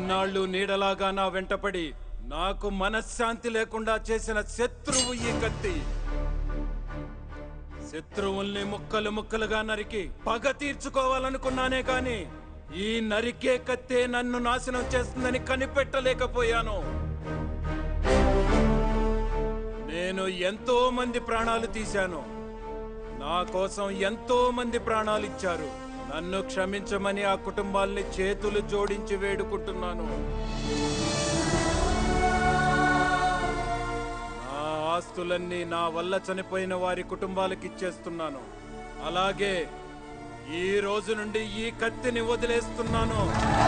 ఇన్నాళ్ళు నీడలాగా నా వెంటపడి నాకు మనశ్శాంతి లేకుండా చేసిన శత్రువు ఈ కత్తి శత్రువుల్ని ముక్కలు ముక్కలుగా నరికి పగ తీర్చుకోవాలనుకున్నానే కాని ఈ నరికే కత్తే నన్ను నాశనం చేస్తుందని కనిపెట్టలేకపోయాను నేను ఎంతో మంది ప్రాణాలు తీశాను నా కోసం ఎంతో మంది ప్రాణాలు ఇచ్చారు నన్ను క్షమించమని ఆ కుటుంబాల్ని చేతులు జోడించి వేడుకుంటున్నాను నా ఆస్తులన్నీ నా వల్ల చనిపోయిన వారి కుటుంబాలకు ఇచ్చేస్తున్నాను అలాగే ఈ రోజు నుండి ఈ కత్తిని వదిలేస్తున్నాను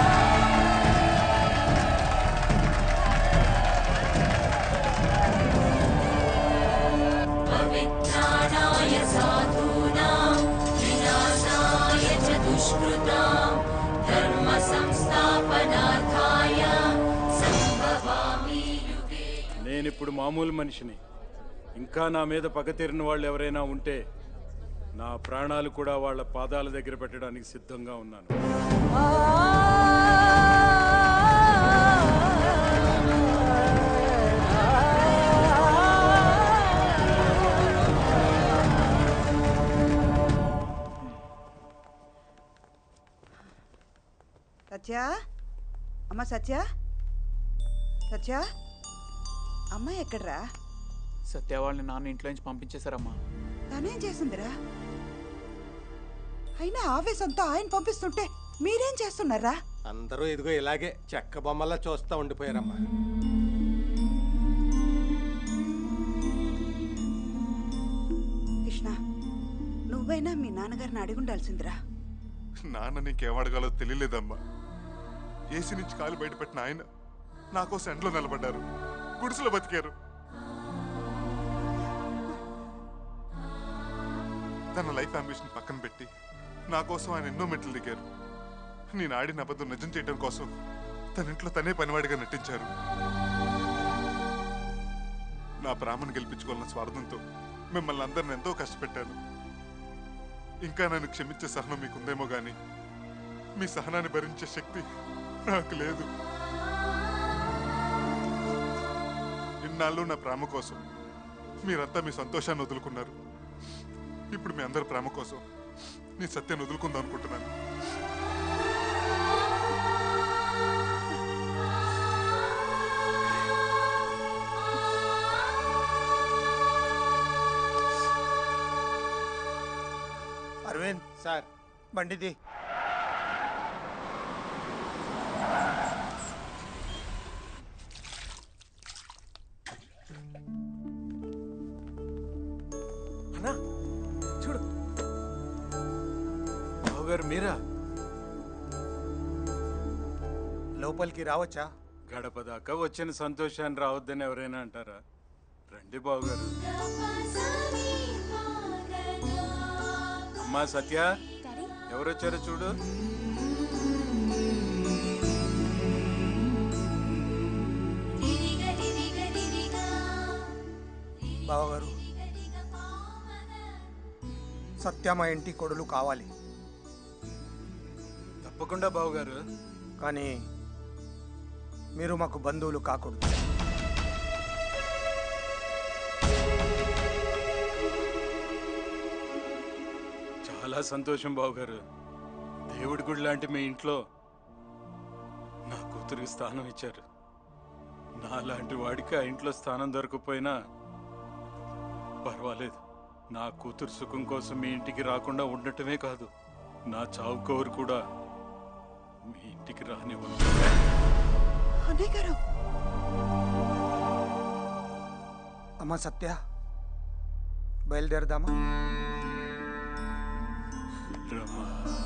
विज्ञानाय साधूनां विनाशाय च दुष्कृतां धर्मसंस्थापनार्थाय सम्भवामि युगे నేనిప్పుడు మామూలు మనిషిని ఇంకా నా మీద పగ తీరిన వాళ్ళు ఎవరైనా ఉంటే నా ప్రాణాలు కూడా వాళ్ళ పాదాల దగ్గర పెట్టడానికి సిద్ధంగా ఉన్నాను సత్య అమ్మ సత్య సత్య అమ్మ ఎక్కడ్రా సత్య వాళ్ళని నాన్న ఇంట్లో నుంచి పంపించేశారమ్మా తనేం చేసిందిరా అయినా ఆవేశంతో ఆయన పంపిస్తుంటే మీరేం చేస్తున్నారా అందరూ ఇదిగో ఇలాగే చెక్క బొమ్మలా చూస్తా ఉండిపోయారమ్మా కృష్ణ నువ్వైనా మీ నాన్నగారిని అడిగుండాల్సిందిరా నాన్న నీకేం అడగాలో తెలియలేదమ్మా ఏసీ నుంచి కాలు బయటపెట్టిన ఆయన నా కోసం ఎండలో నిలబడ్డారు గుడిసెలో బతికారు తన లైఫ్ అంబిషన్ పక్కన పెట్టి నా కోసం ఆయన ఎన్నో మెట్లు దిగారు నేను ఆడిన అబద్ధం నిజం చేయడం కోసం తన ఇంట్లో తనే పనివాడిగా నటించారు నా ప్రేమను గెలిపించుకోవాలన్న స్వార్థంతో మిమ్మల్ని అందరిని ఎంతో కష్టపెట్టాను ఇంకా నన్ను క్షమించే సహనం మీకుందేమో గాని మీ సహనాన్ని భరించే శక్తి నాకు లేదు ఇన్నాళ్ళు నా ప్రేమ కోసం మీరంతా మీ సంతోషాన్ని వదులుకున్నారు ఇప్పుడు మీ అందరి ప్రేమ కోసం నీ సత్యాన్ని వదులుకుందాం అనుకుంటున్నాను అరవింద్ సార్ బండిది అన్నా చూడు బావగారు మీరా లోపలికి రావచ్చా గడప దాకా వచ్చిన సంతోషాన్ని రావద్దని ఎవరైనా అంటారా రండి బావగారు అమ్మా సత్య ఎవరొచ్చారో చూడు బావగారు సత్య మా ఇంటి కొడులు కావాలి తప్పకుండా బావగారు కానీ మీరు మాకు బంధువులు కాకూడదు చాలా సంతోషం బావగారు దేవుడి గుడి లాంటి మీ ఇంట్లో నా కూతురికి స్థానం ఇచ్చారు నా లాంటి వాడికి ఆ ఇంట్లో స్థానం దొరకపోయినా పర్వాలేదు నా కూతురు సుఖం కోసం మీ ఇంటికి రాకుండా ఉండటమే కాదు నా చావు కోరు కూడా మీ ఇంటికి రానివ్వను అన్నయ్య గారు అమ్మ సత్య బయలుదేరదామా రమా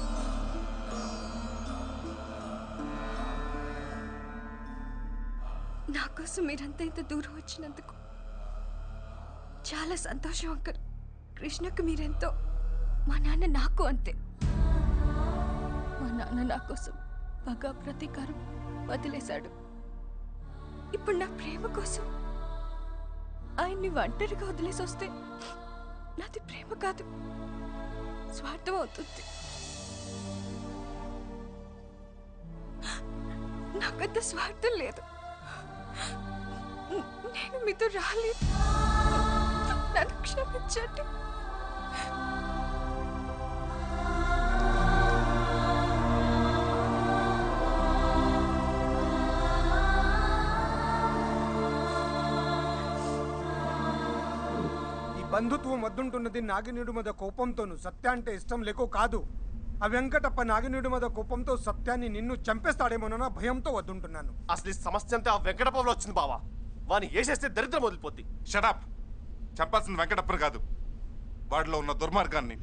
నా కోసం మీరంతా ఇంత దూరం వచ్చినందుకు చాలా సంతోషం అంకల్ కృష్ణకు మీరెంతో మా నాన్న నాకు అంతే మా నాన్న నా కోసం పగ ప్రతీకారం వదిలేశాడు ఇప్పుడు నా ప్రేమ కోసం ఆయన్ని ఒంటరిగా వదిలేసి వస్తే నాది ప్రేమ కాదు స్వార్థం అవుతుంది నాకు పెద్ద స్వార్థం లేదు నేను మీతో రాలేదు నన్ను క్షమించండి ఈ బంధుత్వం వద్దుంటున్నది నాగినీడు మీద కోపంతోను సత్య అంటే ఇష్టం లేకో కాదు ఆ వెంకటప్ప నాగినీడు మీద కోపంతో సత్యాన్ని నిన్ను చంపేస్తాడేమోనన్న భయంతో వద్దుంటున్నాను అసలు ఈ సమస్య అంతా ఆ వెంకటపంలో వచ్చింది బావా వాని వేసేస్తే దరిద్రం వదిలిపోద్ది షడాప్ చెప్పాల్సింది వెంకటప్పని కాదు వాడిలో ఉన్న దుర్మార్గాన్ని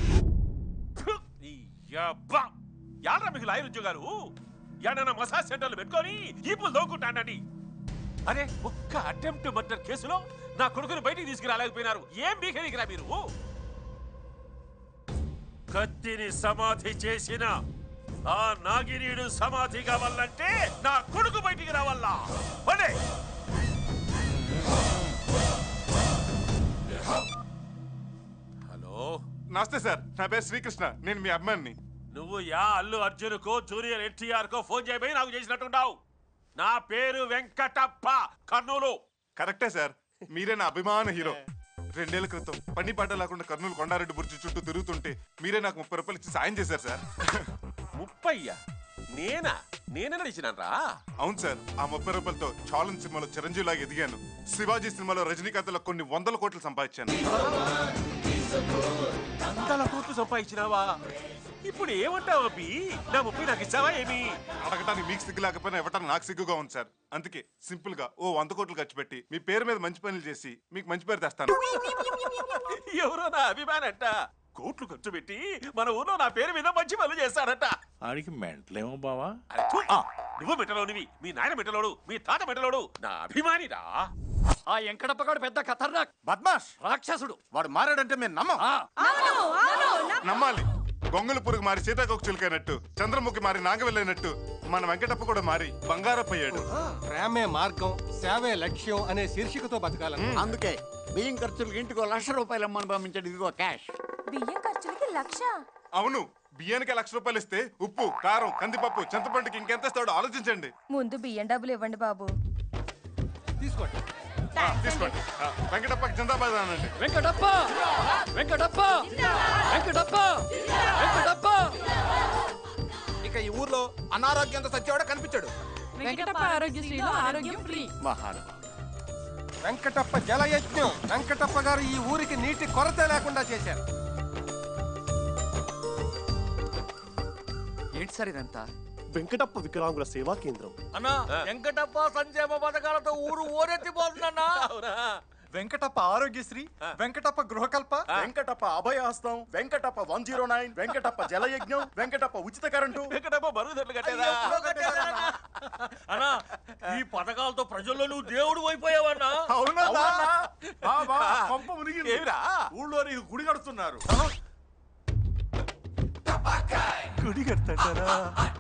యాడ్రా మీకు లాయర్ ఉద్యోగాలు యాడన మసాజ్ సెంటర్లు పెట్టుకొని ఈపులు దోకుంటానని అరే ఒక్క అటెంప్ట్ మర్డర్ కేసులో నా కొడుకుని బయటికి తీసుకురాలేకపోయినారు ఏం బీకనికిరా మీరు కత్తిని సమాధి చేసిన ఆ నాగినీడు సమాధి కావాలంటే నా కొడుకు బయటికి రావాలా పడే హలో నమస్తే సార్ నా పేరు శ్రీకృష్ణ నేను మీ అమ్మాయిని నువ్వు యా అల్లు అర్జున్కో జూనియర్ ఎన్టీఆర్ కో ఫోన్ చేయబోయి నాకు చేసినట్టున్నావు నా పేరు వెంకటప్ప కర్నూలు కరెక్టే సార్ మీరే నా అభిమాన హీరో రెండేళ్ల క్రితం పని పాట లేకుండా కర్నూలు కొండారెడ్డి బుర్జి చుట్టూ తిరుగుతుంటే మీరే నాకు ముప్పై రూపాయలు ఇచ్చి సాయం చేశారు సార్ ముప్పయ్యా నేనా నేనే నడిచినారా అవును సార్ ఆ ముప్పై రూపాయలతో చాలన్ సినిమాలో చిరంజీవి లాగా ఎదిగాను శివాజీ సినిమాలో రజనీకాంత్లో కొన్ని వందల కోట్లు సంపాదించాను వందల కోట్లు సంపాదించినావా ఇప్పుడు ఏమంటావు అబ్బి నా ముప్పై నాకు ఇచ్చావా ఏమి అడగటానికి మీకు సిగ్గు లేకపోయినా ఇవ్వటానికి నాకు సిగ్గుగా ఉంది సార్ అందుకే సింపుల్ గా ఓ వంద కోట్లు ఖర్చు పెట్టి మీ పేరు మీద మంచి పనులు చేసి మీకు మంచి పేరు తెస్తాను ఎవరో నా అభిమానంట కోట్లు ఖర్చు పెట్టి మన ఊర్లో నా పేరు మీద మంచి పనులు చేస్తాడంట ఆడికి మెంటలేమో బావా అరే థు, నువ్వు మెట్టలోనివి మీ నాయన మెట్టలోడు మీ తాత మెట్టలోడు నా అభిమానిరా ఆ వెంకటప్పగాడు పెద్ద ఖతర్నాక్ బద్మాష్ రాక్షసుడు వాడు మారాడంటే మేము నమ్మం నమ్మాలి గొంగళి పురుగు మారి సీతాకోక చిలుకైనట్టు చంద్రముఖి మారి నాగవెళ్ళైనట్టు మన వెంకటప్ప కూడా మారి బంగారప్పయ్యాడు ప్రేమే మార్గం సేవే లక్ష్యం అనే శీర్షికతో బతకాలని అందుకే బియ్యం ఖర్చులు ఇంటికో లక్ష రూపాయలు అమ్మని పంపించాడు ఇదిగో క్యాష్ బియ్యం ఖర్చులకి లక్ష అవును బియ్యానికి లక్ష రూపాయలు ఇస్తే ఉప్పు కారం కందిపప్పు చింతపండుకి ఇంకెంత ఇస్తాడో ఆలోచించండి ముందు బియ్యం డబ్బులు ఇవ్వండి బాబు తీసుకోండి ఆ, తీసుకోండి ఆ, వెంకటప్పకి జిందాబాద్ అనండి వెంకటప్ప వెంకటప్ప వెంకటప్ప వెంకటప్ప ఇక ఈ ఊర్లో అనారోగ్యంతో సచ్చేవాడు కనిపించాడు వెంకటప్ప ఆరోగ్యశ్రీలో ఆరోగ్యం ఫ్రీ మహానుభావుడు వెంకటప్ప జలయజ్ఞం వెంకటప్ప గారు ఈ ఊరికి నీటి కొరత లేకుండా చేశారు ఏంటి సార్ ఇదంతా వెంకటప్ప వికలాంగుల సేవా కేంద్రం అన్నా వెంకటప్ప సంక్షేమ పథకాలతో ఊరు ఓరెత్తిపోతుందన్నా అవునా Venkatappa Aarogyasri Venkatappa Gruhakalpa Venkatappa Abhayahastham Venkatappa one zero nine Venkatappa Jalayagnam Venkatappa ఉచిత కరెంటు వెంకటప్ప బరువుదొడ్లు కట్టేదా అన్నా ఈ పథకాలతో ప్రజల్లో నువ్వు దేవుడు అయిపోయావన్నా అవునా పంప ఏమిరా ఊళ్ళో నీకు గుడి కడుతున్నారు గుడి కడతాడా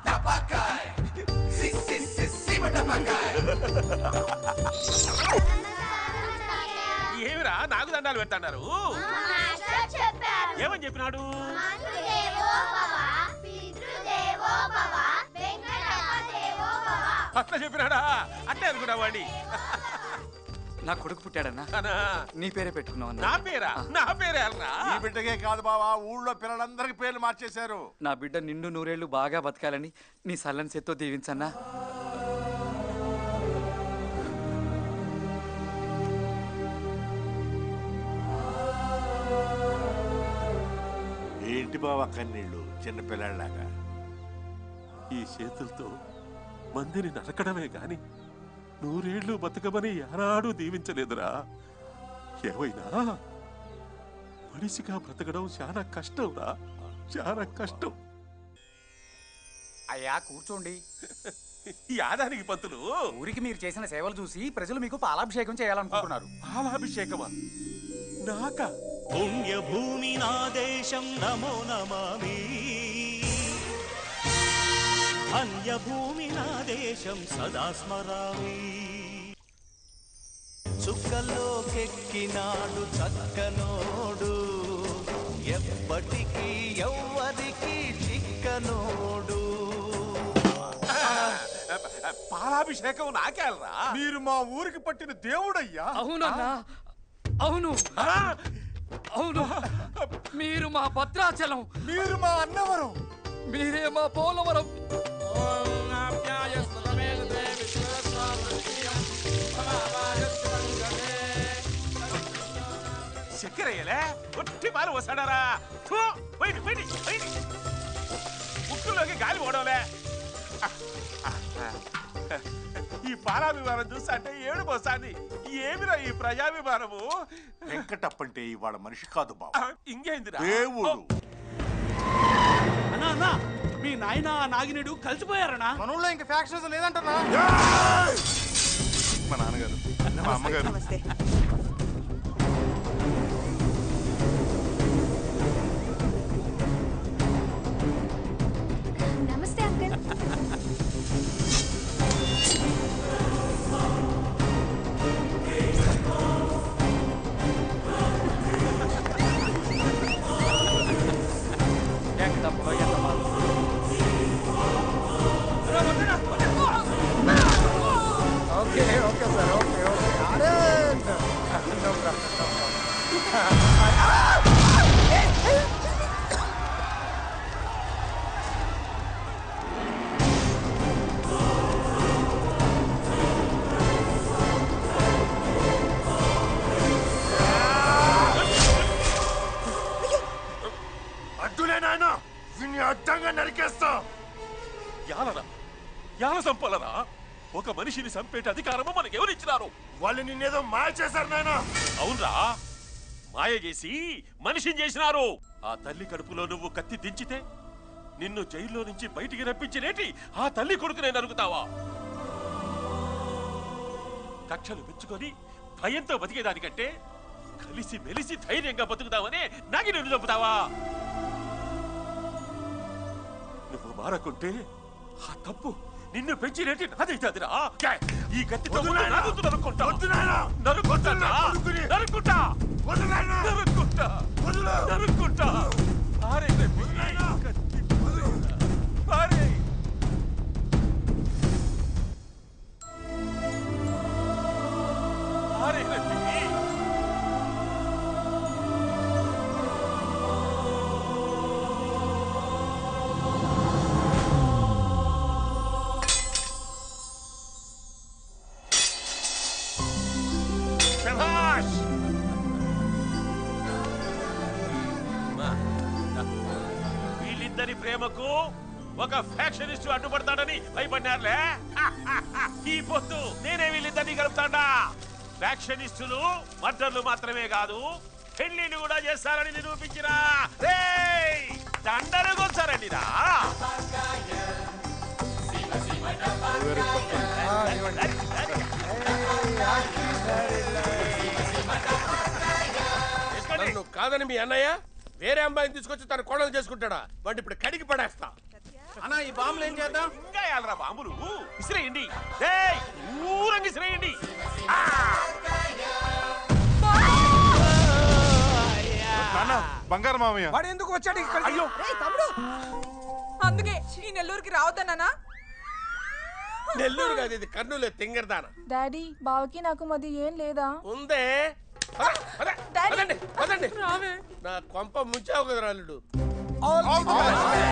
ఏమిరా నాకు దండాలు పెడతాడారు ఏమని చెప్పినాడు అట్లా చెప్పినాడా అట్లే అనుకున్నా వాడి నా కొడుకు పుట్టాడన్నా అన్నా నీ పేరే పెట్టుకున్నావు నా పేరా నా పేరే అల్రా ఈ బిడ్డకే కాదు బావా ఊళ్ళో పిల్లలందరికి పేర్లు మార్చేశారు నా బిడ్డ నిండు నూరేళ్లు బాగా బతకాలని నీ సల్లని చేత్తో దీవించన్నా ఏంటి బావా కన్నీళ్ళు చిన్నపిల్లలాగా ఈ చేతులతో మందిని నరకడమే గాని నూరేళ్లు బతకమని ఏనాడు దీవించలేదురా ఏమైనా మనిషిగా బ్రతకడం చాలా కష్టంరా చాలా కష్టం అయ్యా కూర్చోండి ఈ ఆదానికి పంతులు ఊరికి మీరు చేసిన సేవలు చూసి ప్రజలు మీకు పాలాభిషేకం చేయాలనుకుంటున్నారు పాలాభిషేకమా నాకా పుణ్యభూమి నా దేశం నమో నమామి అన్యభూమి నా దేశం సదా స్మరామి చుక్కల్లోకెక్కినాడు చక్కనోడు ఎప్పటికీ ఎవ్వరికి చిక్కనోడు పాలాభిషేకం నాకేలరా మీరు మా ఊరికి పట్టిన దేవుడయ్యా అవునన్నా అవును అవును మీరు మా భద్రాచలం మీరు మా అన్నవరం మీరే మా పోలవరం చక్కెరయ్యలే ఒట్టి పాలు వస్తాడారా థూ, పోయింది పోయింది పోయింది ముక్కులోకి గాలి పోవడంలే ఈ పాలాభిమానం చూస్తుంటే ఏడుపు వస్తాంది ఏమిరా ఈ ప్రజాభిమానము వెంకటప్పంటే ఇవాళ మనిషి కాదు బాబు ఆ, ఇంకేందిరా దేవుడు అన్నా అన్నా మీ నాయన ఆ నాగినేడు కలిసిపోయారనా మనలో ఇంక ఫ్యాక్షన్స్ లేదంటారా మా నాన్నగారు మా అమ్మగారు నమస్తే నమస్తే uncle okay okay sir okay okay అరే నో ప్రాబ్లం అడ్డులే నాయన వీన్ని అడ్డంగా నరికేస్తా యాలరా యాల సంపలరా ఒక మనిషిని చంపేట అధికారము మనకి ఎవరిచ్చినారు వాళ్ళు నిన్నేదో మాయ చేశారు నాయన అవునరా మాయ చేసి మనిషిని చేసినారు ఆ తల్లి కడుపులో నువ్వు కత్తి దించితే నిన్ను జైల్లో నుంచి బయటికి రప్పించినేటి ఆ తల్లి కొడుకునే నరుకుతావా కక్షలు పెంచుకొని భయంతో బతికేదానికంటే కలిసి మెలిసి ధైర్యంగా బతుకుతావనే నాగి నిన్ను చంపుతావా నువ్వు మారకుంటే ఆ తప్పు నిన్ను పెంచినేటి నాదైతాదిరా ఈ కత్తితో వద్దు ముందు నాయనా. నా గొంతు నరుక్కుంటా. వద్దు నాయనా. నరుక్కుంటా వద్దు నా కొడుకుని. నరుక్కుంటా వద్దు నాయనా. నరుక్కుంటా వదులు. నరుక్కుంటా పారే రేపు. కత్తి పారే. పారే రేపు. శభాష్ వీళ్ళిద్దరి ప్రేమకు ఒక ఫ్యాక్షనిస్ట్ అడ్డుపడతాడని భయపడినారులే ఈ పొత్తు నేనే వీళ్ళిద్దరిని కలుపుతాడా ఫ్యాక్షనిస్టులు మర్డర్లు మాత్రమే కాదు పెళ్లిళ్ళు కూడా చేస్తారని నిరూపించినా రేయ్! దండనకొచ్చారండి రా నన్ను కాదని మీ అన్నయ్య వేరే అమ్మాయిని తీసుకొచ్చి తన కోడలు చేసుకుంటాడా వాడిని ఇప్పుడు కడిగి పడేస్తా అన్న ఈ బాంబులు ఏం చేద్దాం ఇంకా యాలరా బాంబులు విసిరేయండి రేయ్! దూరంగా విసిరేయండి నాన్న బంగారు మామయ్య వాడు ఎందుకు వచ్చాడు ఇక్కడ అయ్యో తమ్ముడు అందుకే ఈ నెల్లూరుకి రావద్దన్నా నెల్లూరు కాదు ఇది కర్నూలు తింగరదాన డాడీ బావకి నాకు మధ్య ఏం లేదా ఉందే పద, పద, పదండి పదండి నా కొంప ముంచావు కదా రాలుడు